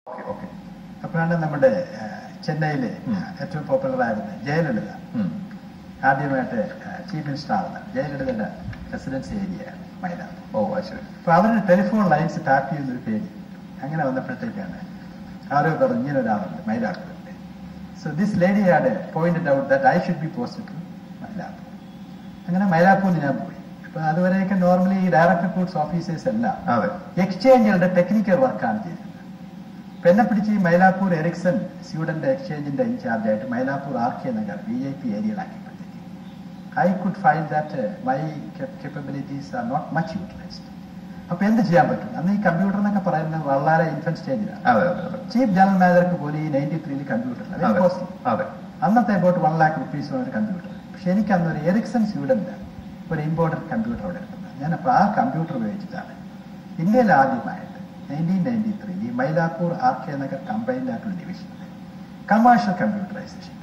Okay okay അപ്പോഴാണ് നമ്മുടെ ആ, ചെന്നൈയിലെ ഏറ്റവും പോപ്പുലർ ആയിരുന്ന ജയലളിത ആദ്യമായിട്ട് ചീഫ് മിനിസ്റ്റർ ആവുന്നത് ജയലളിതയുടെ റെസിഡൻസ് ഏരിയയാണ് മൈലാപ്പൂർ ഓ അത് ശരി അപ്പൊ അവരുടെ ടെലിഫോൺ ലൈൻസ് ടാപ്പ് ചെയ്യുന്നൊരു പേര് അങ്ങനെ വന്നപ്പോഴത്തേക്കാണ് ആരോ പറഞ്ഞു ഇങ്ങനെ ഒരാളുണ്ട് മൈലാപ്പൂരിൽ so this lady had pointed out that I should be post to Mylapore അങ്ങനെ മൈലാപ്പൂരിൽ ഞാൻ പോയി അപ്പൊ അതുവരെയൊക്കെ നോർമലി ഈ ഡയറക്ടർ റിക്രൂട്ട്സ് ഓഫീസേഴ്സ് എല്ലാം അതെ എക്സ്ചേഞ്ചുകളുടെ ടെക്നിക്കൽ വർക്കാണ് ചെയ്തത് അപ്പൊ എന്നെ പിടിച്ച് ഈ മൈലാപ്പൂർ എറിക്സൺ സ്യൂഡന്റ് എക്സ്ചേഞ്ചിന്റെ ഇൻചാർജ് ആയിട്ട് Mylapore R K Nagar V I P ഏരിയയിലാക്കിയപ്പോഴത്തേക്ക് I could find that my capabilities are not much utilised അപ്പൊ എന്ത് ചെയ്യാൻ പറ്റും അന്ന് ഈ കമ്പ്യൂട്ടർ എന്നൊക്കെ പറയുന്നത് വളരെ ഇൻഫന്റ് സ്റ്റേജിലാണ് അതെ അതെ അതെ ചീഫ് ജനറൽ മാനേജർക്ക് പോലും ഈ നയൻറ്റി ത്രീയിൽ കമ്പ്യൂട്ടർ അതെ അതെ അന്നത്തെ അബൌട്ട് വൺ ലാക്ക് റുപ്പീസ് ഒരു കമ്പ്യൂട്ടർ പക്ഷെ എനിക്ക് അന്ന് ഒരു എറിക്സൺ സ്യൂഡന്റ് ഒരു ഇമ്പോർട്ടന്റ് കമ്പ്യൂട്ടർ അവിടെ എടുക്കുന്നത് ഞാനപ്പോൾ ആ കമ്പ്യൂട്ടർ ഉപയോഗിച്ചിട്ടാണ് ഇന്ത്യയിൽ ആദ്യമായിട്ട് നയൻറ്റീൻ നയൻറ്റി ത്രീ ഈ Mylapore R K Nagar combined ആയിട്ടുള്ള ഡിവിഷനിൽ കമേഴ്ഷ്യൽ കമ്പ്യൂട്ടറൈസേഷൻ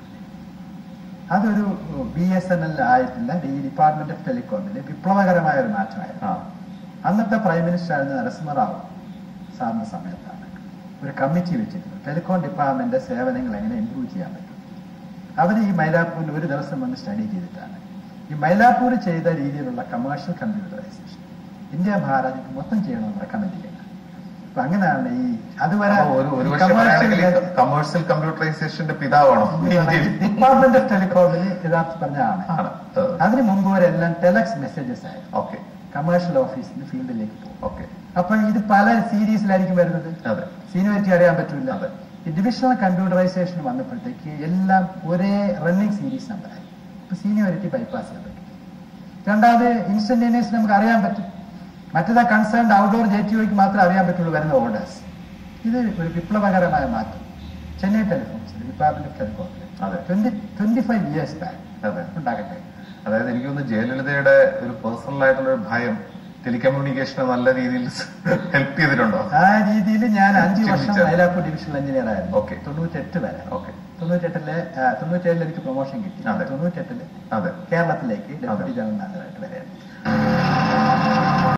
അതൊരു ബി എസ് എൻ എൽ ആയിട്ടില്ല ഈ ഡിപ്പാർട്ട്മെന്റ് ഓഫ് ടെലികോമിലെ വിപ്ലവകരമായ ഒരു മാറ്റമായിരുന്നു ആ അന്നത്തെ പ്രൈം മിനിസ്റ്റർ ആയിരുന്ന നരസിംഹറാവു സാറിന്റെ സമയത്താണ് ഒരു കമ്മിറ്റി വെച്ചിരുന്നു ടെലികോം ഡിപ്പാർട്ട്മെന്റ് സേവനങ്ങൾ എങ്ങനെ ഇംപ്രൂവ് ചെയ്യാൻ പറ്റും അവർ ഈ മൈലാപ്പൂരിൽ ഒരു ദിവസം വന്ന് സ്റ്റഡി ചെയ്തിട്ടാണ് ഈ മൈലാപ്പൂർ ചെയ്ത രീതിയിലുള്ള കമേഴ്ഷ്യൽ കമ്പ്യൂട്ടറൈസേഷൻ ഇന്ത്യ ഭാരതത്തിൽ മൊത്തം ചെയ്യണമെന്ന് റെക്കമെൻഡ് ചെയ്യുന്നത് അപ്പൊ അങ്ങനെയാണ് ഈ അതുവരെ അപ്പൊ ഒരു ഒരു പക്ഷേ പറയുകയാണെങ്കിൽ കമേഴ്സ്യൽ കമ്പ്യൂട്ടറൈസേഷന്റെ പിതാവാണോ ഇന്ത്യയിൽ ഡിപ്പാർട്ട്മെന്റ് ഓഫ് ടെലികോമിൽ യഥാർത്ഥ പറഞ്ഞാണ് ആണ് അതിന് മുമ്പ് വരെ എല്ലാം ടെലക്സ് മെസ്സേജസ് ആയിരുന്നു ഓക്കെ കമേഴ്ഷ്യൽ ഓഫീസിന് ഫീൽഡിലേക്ക് പോകും ഓക്കെ അപ്പൊ ഇത് പല സീരീസിലായിരിക്കും വരുന്നത് അതെ സീനിയോറിറ്റി അറിയാൻ പറ്റില്ല അതെ. ഈ ഡിവിഷണൽ കമ്പ്യൂട്ടറൈസേഷൻ വന്നപ്പോഴത്തേക്ക് എല്ലാം ഒരേ റണ്ണിങ് സീരീസ് നമ്പറായി ഇപ്പൊ സീനിയോറിറ്റി ബൈപ്പാസ് ചെയ്യാൻ പറ്റും രണ്ടാമത് ഇൻസ്റ്റന്റേനിയസ് നമുക്ക് അറിയാൻ പറ്റും മറ്റേതാ കൺസേൺഡ് ഔട്ട്ഡോർ ജെ ടി ഒക്ക് മാത്രമേ അറിയാൻ പറ്റുള്ളൂ വരുന്ന ഓർഡേഴ്സ് ഇത് ഒരു വിപ്ലവകരമായ മാറ്റം ചെന്നൈ ടെലിഫോൺസ് ഡിപ്പാർട്ട്മെന്റ് ഓഫ് ടെലികോമിൽ അതെ. Twenty twenty five years back അതെ ഉണ്ടാകട്ടെ അതായത് എനിക്ക് തോന്നുന്നു ജയലളിതയുടെ ഒരു പേഴ്സണൽ ആയിട്ടുള്ള ഒരു ഭയം ടെലികമ്മ്യൂണിക്കേഷനെ നല്ല രീതിയിൽ ഹെൽപ്പ് ചെയ്തിട്ടുണ്ടോ ആ രീതിയിൽ ഞാൻ അഞ്ചു വർഷം ചിന്തിച്ചാൽ. മൈലാപ്പൂർ ഡിവിഷണൽ എഞ്ചിനീയർ ആയിരുന്നു Okay. തൊണ്ണൂറ്റെട്ട് വരെ ഓക്കെ തൊണ്ണൂറ്റെട്ടില് ആ, തൊണ്ണൂറ്റേഴിൽ എനിക്ക് പ്രൊമോഷൻ കിട്ടി അതെ. തൊണ്ണൂറ്റെട്ടില് അതെ കേരളത്തിലേക്ക് ഡെപ്യൂട്ടി അതെ. ജനറൽ മാനേജറായിട്ട് വരികയാണ്